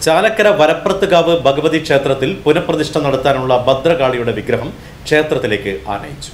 ചാലക്കര വരപ്രത്തുകാവ് ഭഗവതി ക്ഷേത്രത്തിൽ പുനഃപ്രതിഷ്ഠ നടത്താനുള്ള ഭദ്രകാളിയുടെ വിഗ്രഹം ക്ഷേത്രത്തിലേക്ക് ആനയിച്ചു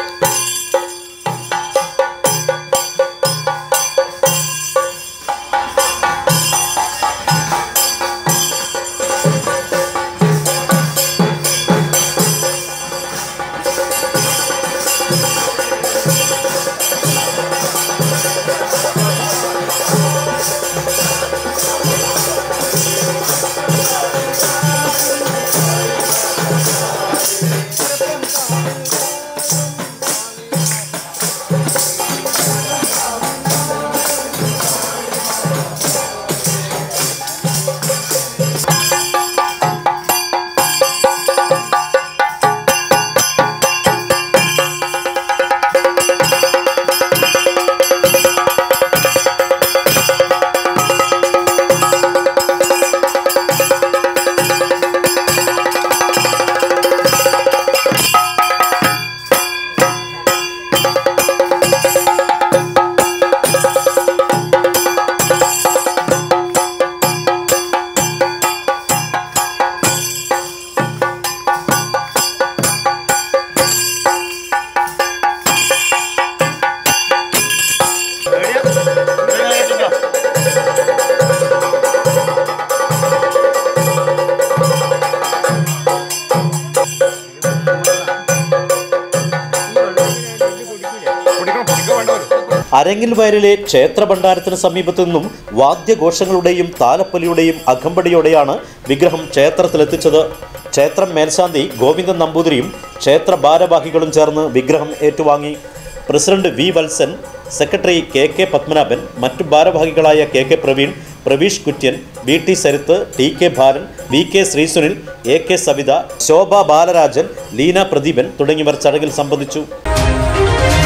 അരങ്ങിൽ വയലിലെ ക്ഷേത്ര ഭണ്ഡാരത്തിന് സമീപത്തു നിന്നും വാദ്യഘോഷങ്ങളുടെയും താലപ്പൊലിയുടെയും അകമ്പടിയോടെയാണ് വിഗ്രഹം ക്ഷേത്രത്തിലെത്തിച്ചത് ക്ഷേത്രം മേൽശാന്തി ഗോവിന്ദൻ നമ്പൂതിരിയും ക്ഷേത്ര ഭാരവാഹികളും ചേർന്ന് വിഗ്രഹം ഏറ്റുവാങ്ങി president V Valsan secretary K K Padmanabhan മറ്റു ഭാരവാഹികളായ K K Praveen Praveesh Kurian B T Sarith T K Balan V K Sreesunil A K Savitha Shobha Balarajan Leena Pradeepan തുടങ്ങിയവർ ചടങ്ങിൽ സംബന്ധിച്ചു